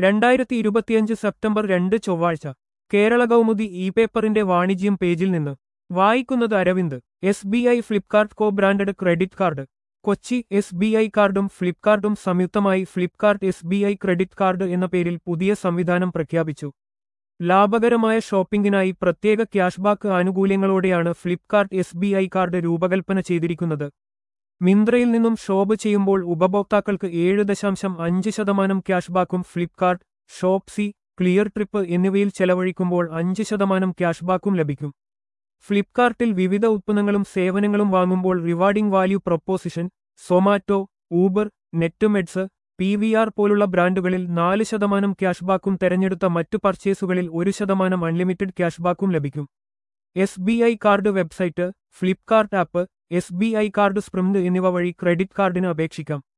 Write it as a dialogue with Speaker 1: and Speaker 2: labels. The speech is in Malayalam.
Speaker 1: രണ്ടായിരത്തി ഇരുപത്തിയഞ്ച് സെപ്റ്റംബർ രണ്ട് ചൊവ്വാഴ്ച കേരള കൗമുദി ഇ പേപ്പറിന്റെ വാണിജ്യം പേജിൽ നിന്ന് വായിക്കുന്നത് Aravind S B I Flipkart co branded credit card Kochi S B I കാർഡും ഫ്ലിപ്കാർട്ടും സംയുക്തമായി Flipkart S B I credit card എന്ന പേരിൽ പുതിയ സംവിധാനം പ്രഖ്യാപിച്ചു ലാഭകരമായ ഷോപ്പിംഗിനായി പ്രത്യേക ക്യാഷ്ബാക്ക് ആനുകൂല്യങ്ങളോടെയാണ് Flipkart S B I card രൂപകൽപ്പന ചെയ്തിരിക്കുന്നത് മിന്ത്രയിൽ നിന്നും ഷോപ്പ് ചെയ്യുമ്പോൾ ഉപഭോക്താക്കൾക്ക് ഏഴ് ദശാംശം അഞ്ച് ശതമാനം ക്യാഷ്ബാക്കും ഫ്ലിപ്കാർട്ട് ഷോപ്സി ക്ലിയർ ട്രിപ്പ് എന്നിവയിൽ ചെലവഴിക്കുമ്പോൾ അഞ്ച് ശതമാനം ക്യാഷ്ബാക്കും ലഭിക്കും ഫ്ലിപ്കാർട്ടിൽ വിവിധ ഉത്പന്നങ്ങളും സേവനങ്ങളും വാങ്ങുമ്പോൾ rewarding value proposition Zomato Uber Netmeds P V R പോലുള്ള ബ്രാൻഡുകളിൽ നാല് ശതമാനം ക്യാഷ്ബാക്കും തെരഞ്ഞെടുത്ത മറ്റു പർച്ചേസുകളിൽ ഒരു ശതമാനം അൺലിമിറ്റഡ് ക്യാഷ്ബാക്കും ലഭിക്കും S B I card website Flipkart app S B I card sprint എന്നിവ വഴി ക്രെഡിറ്റ് കാർഡിന് അപേക്ഷിക്കാം